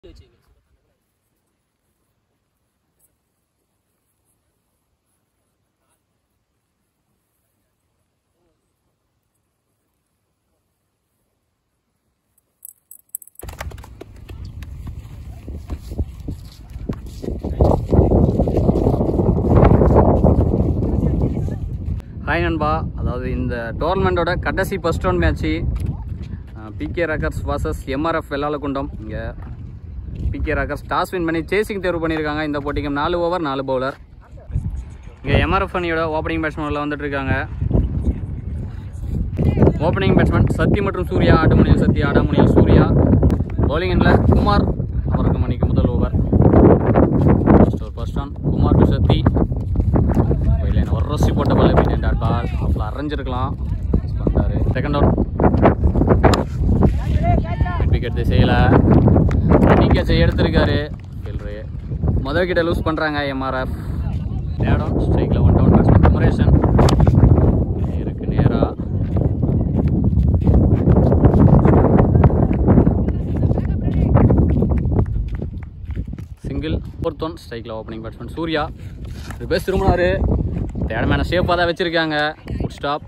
hi நண்பா அதாவது இந்த டோர்னமெண்ட்டோட கடைசி first round match PK Rockers versus MRF Vellalakundam இங்கே பிகே ராக்கர்ஸ் டாஸ் வின் பண்ணி சேசிங் தேர்வு பண்ணியிருக்காங்க இந்த போட்டிக்கு நாலு ஓவர் நாலு பவுலர் இங்கே எம்ஆர்எஃப் அணியோட ஓப்பனிங் பேட்ஸ்மேனில் வந்துட்டு இருக்காங்க ஓப்பனிங் பேட்ஸ்மேன் சத்தி மற்றும் சூர்யா ஆட்டமுனியில் சத்தி ஆடாமுனியில் சூர்யா bowling எண்ணில் குமார் அவருக்கு மணிக்கு முதல் over first over first one Kumar to Sathi இல்லை ஒரு ரொசி போட்ட பால் எப்படி டாட் பால் அவ்வளோ அரைஞ்சிருக்கலாம் Miss பண்ணிட்டாரு செகண்ட் அவுட் விக்கெட் திசையில் விக்கெட்ஸை எடுத்திருக்காரு ஃபீல்டரு முதல் கிட்ட லூஸ் பண்ணுறாங்க எம்ஆர்எஃப் தேர்ட் அவுட் ஸ்ட்ரைக்கில் ஒன் டவுன் பேட்ஸ்மேன் குமரேஷன் இருக்கு நேராக சிங்கிள் ஃபோர்த் ஒன் ஸ்ட்ரைக்கில் ஓப்பனிங் பேட்ஸ்மேன் சூர்யா ரிபேஸ் திரும்பினாரு தேடமான ஷேப்பாக தான் வச்சுருக்காங்க good stop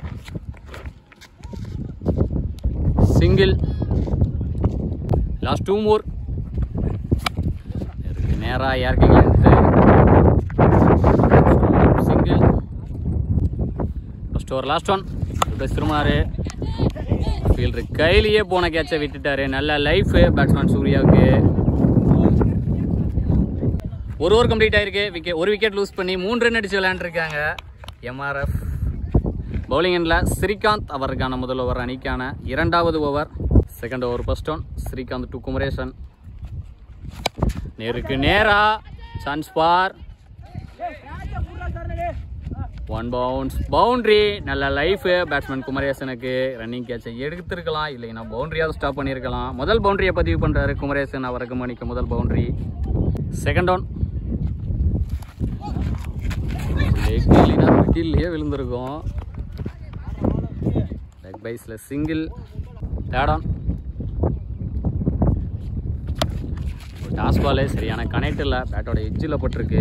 single last two more இருக்கு நேராக இறக்கிங்க எடுத்து single first over last one ரிபேஸ் திரும்பினாரு ஃபீல்டர் கையிலேயே போன கேட்சை விட்டுட்டாரு நல்ல லைஃப் பேட்ஸ்மேன் சூர்யாவுக்கு ஒரு ஓவர் கம்ப்ளீட் ஆயிருக்கு விக்கெட் ஒரு விக்கெட் லூஸ் பண்ணி மூணு ரன் அடிச்சு விளையாண்டுருக்காங்க எம்ஆர்எஃப் பவுலிங் எண்ணில் ஸ்ரீகாந்த் அவருக்கான முதல் ஓவர் அணிக்கான இரண்டாவது over second over first one Srikanth to Kumaresan நேருக்கு நேரா chance for one bounce boundary நல்ல லைஃப் பேட்ஸ்மேன் குமரேசனுக்கு ரன்னிங் கேட்சை எடுத்திருக்கலாம் இல்லைன்னா பவுண்டரியாவது ஸ்டாப் பண்ணியிருக்கலாம் முதல் பவுண்டரியை பதிவு பண்ணுறாரு குமரேசன் அவருக்கு மணிக்கு முதல் பவுண்டரி செகண்ட் டவுன் லெக் இல்லைன்னா மிடில்லையே விழுந்திருக்கும் லெக் பைஸில் single third one toss ball சரியான கனெக்ட் இல்லை பேட்டோட எட்ஜில் பட்டிருக்கு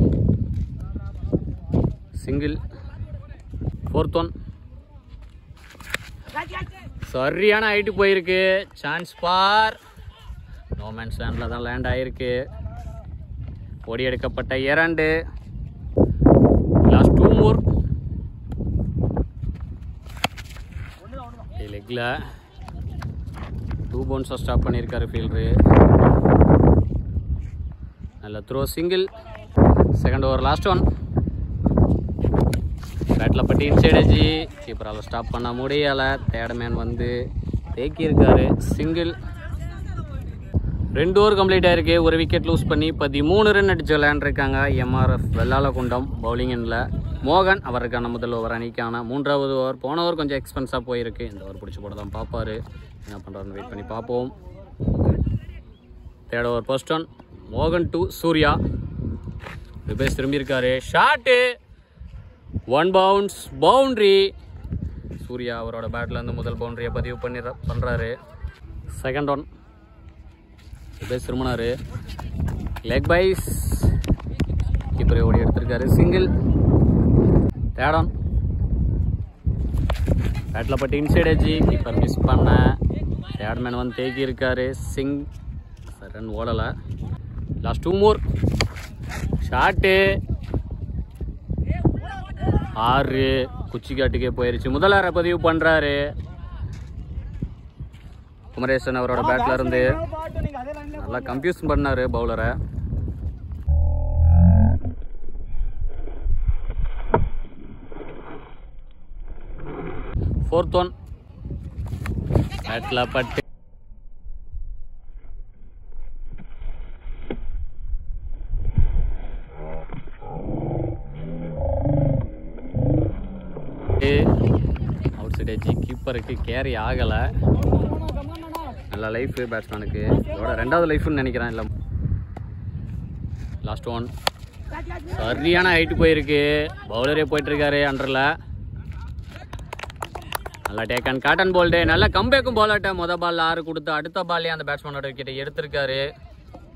சிங்கிள் ஃபோர்த் ஒன் சரியான ஹைட்டு போயிருக்கு சான்ஸ் பார் நோமேன் ஸ்டாண்டில் தான் லேண்ட் ஆகிருக்கு ஓடி எடுக்கப்பட்ட இரண்டு லாஸ்ட் டூ மோர் லெக்கில் டூ பவுன்ஸாக ஸ்டாப் பண்ணியிருக்காரு ஃபீல்டரு நல்ல throw single second over last one பேட்டில் பட்டி இன்சைட் அடிச்சு கீப்பரால் ஸ்டாப் பண்ண முடியலை தேர்ட் மேன் வந்து தேக்கியிருக்காரு சிங்கிள் ரெண்டு ஓவர் கம்ப்ளீட் ஆயிருக்கு ஒரு விக்கெட் லூஸ் பண்ணி பதிமூணு ரன் அடிச்சு விளையாண்டுருக்காங்க எம்ஆர்எஃப் வெள்ளாளகுண்டம் பவுலிங் எண்ணில் மோகன் அவருக்கான முதல் ஓவர் அணிக்கான மூன்றாவது ஓவர் போன ஓவர் கொஞ்சம் எக்ஸ்பென்ஸாக போயிருக்கு இந்த ஓவர் பிடிச்சி போட தான் பார்ப்பாரு என்ன பண்ணுறாருன்னு வெயிட் பண்ணி பார்ப்போம் தேர்ட் ஓவர் ஃபர்ஸ்ட் ஒன் மோகன் டு சூர்யா ரிபேஸ் திரும்பியிருக்காரு shot one bounce boundary Surya அவரோட பேட்டில் இருந்து முதல் பவுண்டரியை பதிவு பண்ணி பண்ணுறாரு செகண்ட் ஒன் ரிபேஸ் திரும்பினாரு லெக் பைஸ் கீப்பரை ஓடி எடுத்திருக்காரு சிங்கிள் தேர்ட் ஆன் பேட்டில் பட்டு இன்சைட் அடிச்சு கீப்பர் மிஸ் பண்ண தேர்ட் மேன் வந்து தேக்கி இருக்காரு சிங் ரன் ஓடலை லாஸ்ட் டூ மோர் ஷாட்டு ஆறு குச்சிக்காட்டுக்கே போயிருச்சு முதலார பதிவு பண்ணுறாரு குமரேசன் அவரோட பேட்ல இருந்து நல்லா கன்ஃபியூஸ் பண்ணாரு பவுலரை ஃபோர்த் ஒன் பேட்ல பட்டு அவுட் சைட் அடிச்சு கீப்பருக்கு கேரி ஆகலை நல்ல லைஃப் பேட்ஸ்மேனுக்கு இதோட ரெண்டாவது லைஃப்னு நினைக்கிறேன் இல்லை லாஸ்ட் ஒன் சரியான ஹைட்டு போயிருக்கு பவுலரே போயிட்டுருக்காரு அண்டரில் நல்லா டேக்கன் காட்டன் போல்டு நல்ல கம்பேக்கும் போலாட்ட மொதல் பால் ஆறு கொடுத்து அடுத்த பால்லே அந்த பேட்ஸ்மேனோட விக்கெட்டை எடுத்திருக்காரு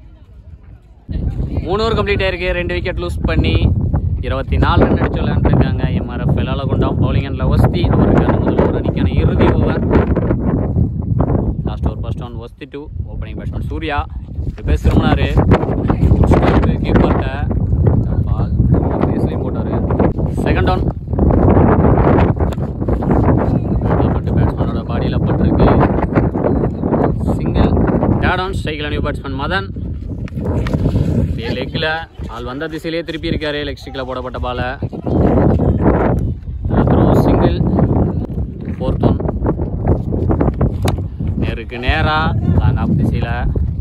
மூணு ஓவர் கம்ப்ளீட் ஆயிருக்கு ரெண்டு விக்கெட் லூஸ் பண்ணி இருபத்தி நாலு ரன் அடிச்சு விளையாண்டுருக்காங்க எம்ஆர்எஃப் வெள்ளாலகுண்டம் பவுலிங் அண்ட் லவஸ்தி அவருக்கான முதல் ஓவர் அணிக்கான இறுதி over last over first one வஸ்தி டூ ஓப்பனிங் பேட்ஸ்மேன் சூர்யா பேஸ் திரும்பினாரு கீப்பர்கிட்ட பால் பேஸ்லையும் போட்டார் செகண்ட் ஒன் பட்டு பேட்ஸ்மேனோட பாடியில் பட்டிருக்கு சிங்கிள் தேர்ட் ஆன் ஸ்ட்ரைக்கில் நியூ பேட்ஸ்மேன் மதன் லெக்கில் ஆள் வந்த திசையிலே திருப்பி இருக்காரு லெக் ஸ்டிக்கில் போடப்பட்ட பாலை அப்புறம் சிங்கிள் ஃபோர்த் ஒன் நேருக்கு நேராக லாங் ஆஃப் திசையில்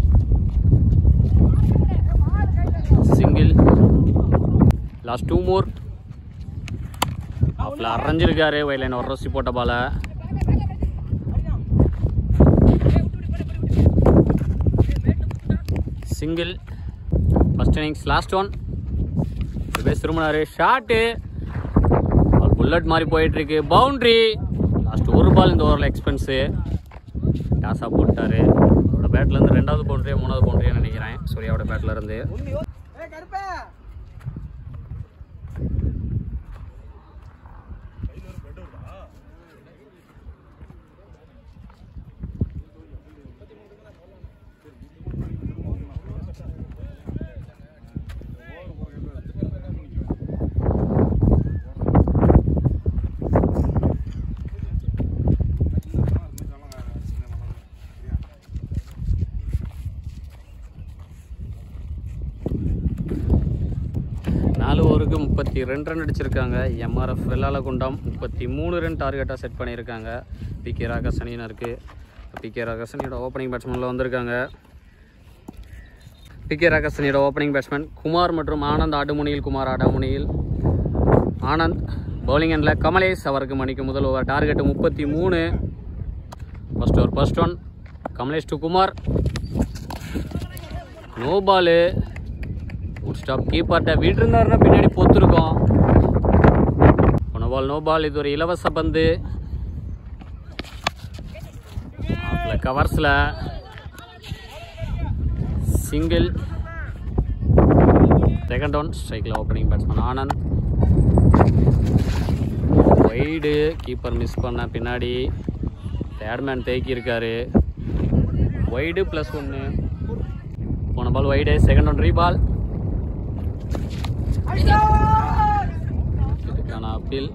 சிங்கிள் லாஸ்ட் டூ மோர் ஆஃபில் அரைஞ்சிருக்காரு வயலைன் ஒரு ரசி போட்ட பாலை single first innings last one பேஸ் திரும்பினாரு ஷாட்டு புல்லட் மாதிரி போயிட்டு இருக்கு பவுண்ட்ரி லாஸ்ட் ஒரு பால் இந்த ஓவரில் எக்ஸ்பென்ஸு டாஸாக போட்டாரு அவரோட பேட்ல இருந்து ரெண்டாவது பவுண்டரியா மூணாவது பவுண்டரியா நினைக்கிறேன் சூர்யாவோட பேட்ல இருந்து நாலு ஓவருக்கு முப்பத்தி ரெண்டு ரன் அடிச்சிருக்காங்க எம்ஆர்எஃப் வெள்ளாலகுண்டம் முப்பத்தி மூணு ரன் டார்கெட்டாக செட் பண்ணியிருக்காங்க பி கே ராகசனியனருக்கு பி கே ராகசனியோட ஓப்பனிங் பேட்ஸ்மேனில் வந்திருக்காங்க பி கே ராகசனியோட ஓப்பனிங் பேட்ஸ்மேன் குமார் மற்றும் ஆனந்த் ஆடுமுனியில் குமார் ஆடாமுனியில் ஆனந்த் பவுலிங் எண்டில் கமலேஷ் அவருக்கு மணிக்கு முதல் ஓவர் டார்கெட்டு முப்பத்தி மூணு first over first one Kamalesh to Kumar no ball good stop கீப்பர்கிட்ட விட்டுருந்தாருன்னா பின்னாடி பொத்துருக்கோம் போன பால் நோ பால் இது ஒரு இலவச பந்து கவர்ஸில் சிங்கிள் செகண்ட் ஒன் ஸ்ட்ரைக்கில் opening batsman Anand wide keeper miss பண்ண பின்னாடி தேர்ட்மேன் தேக்கி இருக்காரு வைடு ப்ளஸ் ஒன்று போன ball wide second one reball இதுக்கான அப்பீல்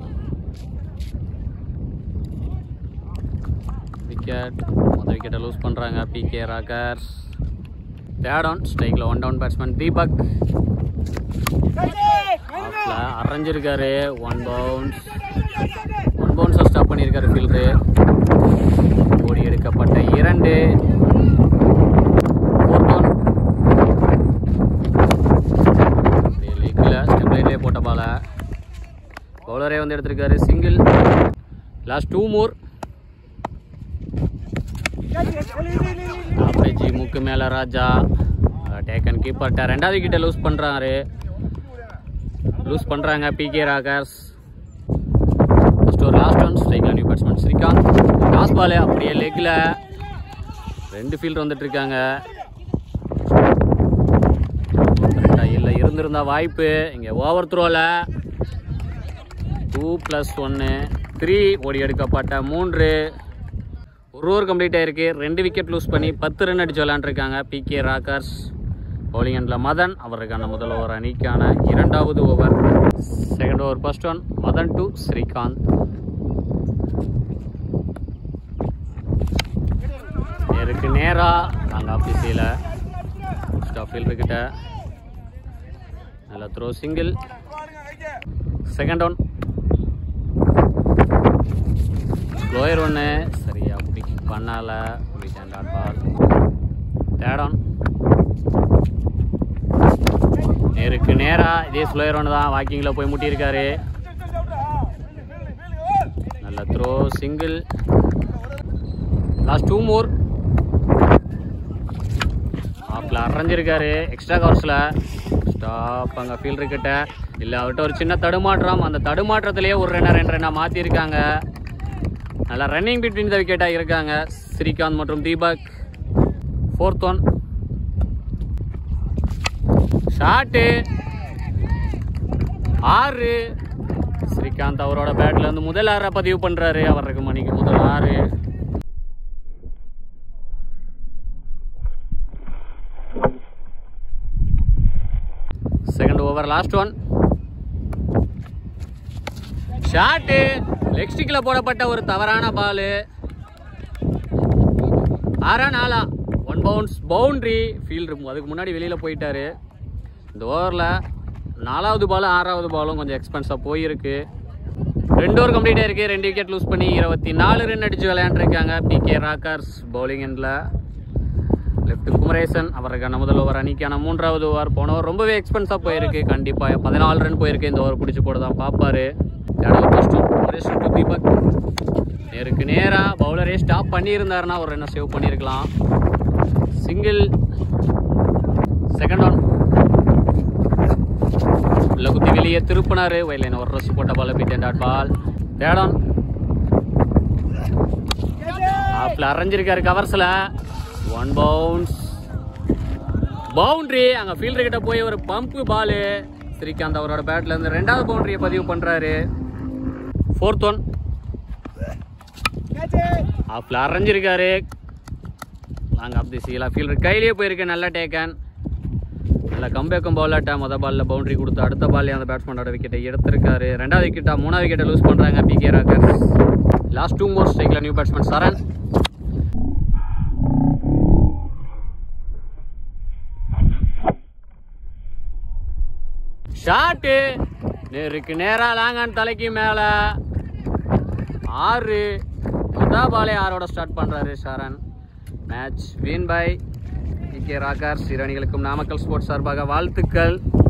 விக்கெட் மொதல் விக்கெட்டை லூஸ் பண்ணுறாங்க பிகே ராக்கர்ஸ் தேர்ட் ஆன் ஸ்ட்ரைக்கில் ஒன் டவுன் பேட்ஸ்மேன் தீபக் ஆஃப்ல அரைஞ்சிருக்காரு ஒன் பவுன்ஸ் ஒன் பவுன்ஸாக ஸ்டாப் பண்ணியிருக்காரு ஃபீல்டரு ஓடி எடுக்கப்பட்ட இரண்டு ஃபோர்த் ஒன் லீக்கில் ஸ்டெப் லைன்லேயே போட்ட பாலை பவுலரே வந்து எடுத்திருக்காரு சிங்கிள் லாஸ்ட் டூ மூர் ஜி முக்கு மேலே ராஜா டேக்கன் கீப்பர்கிட்ட ரெண்டாவது கிட்ட லூஸ் பண்ணுறாரு லூஸ் பண்ணுறாங்க பிகே ராகர்ஸ் ஃபர்ஸ்ட் ஒரு லாஸ்ட் ஒன் ஸ்ட்ரைக்கில் new batsman Srikanth toss ball அப்படியே லெக்கில் ரெண்டு ஃபீல்டர் வந்துட்டு இருக்காங்க இல்லை இருந்திருந்தா வாய்ப்பு இங்கே ஓவர் த்ரோவில் டூ ப்ளஸ் ஒன்று த்ரீ ஓடி எடுக்கப்பட்ட மூன்று ஒரு ஓவர் கம்ப்ளீட் ஆயிருக்கு ரெண்டு விக்கெட் லூஸ் பண்ணி பத்து ரன் அடிச்சு விளையாண்டுருக்காங்க பிகே ராக்கர்ஸ் பவுலிங் எண்டில் மதன் அவருக்கான முதல் ஓவர் அணிக்கான இரண்டாவது over second over first one Madan to Srikanth நேருக்கு நேராக நாங்கள் ஆஃபீஸில் ஸ்டாஃப் ஃபீல்டர்கிட்ட நல்ல throw single second one slower ஒன்று சரியா பிக் பண்ணால pick and dot ball third one நேருக்கு நேராக இதே ஸ்லோயர் ஒன்று தான் வாக்கிங்கில் போய் முட்டியிருக்காரு நல்ல throw single last two more ஆஃபில் அரைஞ்சிருக்காரு எக்ஸ்ட்ரா கவர்ஸில் ஸ்டாப் அங்கே ஃபீல்டர் கிட்ட இல்லை அவர்கிட்ட ஒரு சின்ன தடுமாற்றம் அந்த தடுமாற்றத்திலேயே ஒரு ரன்னர் ரெண்டு ரன்னாக மாற்றிருக்காங்க நல்லா ரன்னிங் பிட்வீன் த விக்கெட்டாக இருக்காங்க ஸ்ரீகாந்த் மற்றும் தீபக் ஃபோர்த் ஒன் ஷாட்டு ஆறு ஸ்ரீகாந்த் அவரோட பேட்ல இருந்து முதல் ஆறை பதிவு பண்றாரு அவருக்கு மணிக்கு முதல் ஆறு second over last one shot leg ஸ்டிக்கில் போடப்பட்ட ஒரு தவறான பாலு ஆறா நாளா ஒன் பவுன்ஸ் பவுண்ட்ரி ஃபீல்டு அதுக்கு முன்னாடி வெளியில் போயிட்டாரு இந்த ஓவரில் நாலாவது பாலும் ஆறாவது பாலும் கொஞ்சம் எக்ஸ்பென்ஸாக போயிருக்கு ரெண்டு ஓவர் கம்ப்ளீட் ஆயிருக்கு ரெண்டு விக்கெட் லூஸ் பண்ணி இருபத்தி நாலு ரன் அடிச்சு விளையாண்டுருக்காங்க பிகே ராக்கர்ஸ் பவுலிங் எண்டில் லெஃப்ட் குமரேசன் அவருக்கான முதல் ஓவர் அணிக்கான மூன்றாவது ஓவர் போன ஓவர் ரொம்பவே எக்ஸ்பென்ஸாக போயிருக்கு கண்டிப்பாக பதினாலு ரன் போயிருக்கு இந்த ஓவர் பிடிச்சி போட தான் பார்ப்பாரு third first Kumaresan to Deepak நேருக்கு நேராக பவுலரே ஸ்டாப் பண்ணியிருந்தாருன்னா ஒரு ரன்னை சேவ் பண்ணியிருக்கலாம் சிங்கிள் செகண்ட் ஒன் உள்ள குத்தி வெளியே திருப்பினாரு வயலின் ஒரு ரஸ் போட்ட பால் beat dot ball third one ஆப்ல அரைஞ்சிருக்காரு கவர்ஸ்ல ஒன் பவுன்ஸ் பவுண்டரி அங்க ஃபீல்டர் கிட்ட போய் ஒரு பம்ப் பால் ஸ்ரீகாந்த் அவரோட பேட்ல இருந்து ரெண்டாவது பவுண்டரியை பதிவு பண்றாரு ஃபோர்த் ஒன் ஆப்ல அரைஞ்சிருக்காரு லாங் ஆஃப் தி சீலா ஃபீல்டர் கையிலேயே போயிருக்கு நல்ல டேக்கன் நல்ல கம்பேக்கும் பவுலர்ட்ட மொதல் பால்ல பவுண்டரி கொடுத்து அடுத்த பால்ல அந்த பேட்ஸ்மேனோட விக்கெட்டை எடுத்திருக்காரு ரெண்டாவது விக்கெட்டா மூணாவது விக்கெட்டை லூஸ் பண்றாங்க PK Rocker last two more ஸ்ட்ரைக்ல நியூ பேட்ஸ்மேன் சரண் ஷாட்டு நேருக்கு நேரா லாங்கான் தலைக்கு மேல ஆறு முதல் பாலே ஆறோட ஸ்டார்ட் பண்றாரு Charan match win P K Rocker சிறணிகளுக்கும் நாமக்கல் ஸ்போர்ட்ஸ் சார்பாக வாழ்த்துக்கள்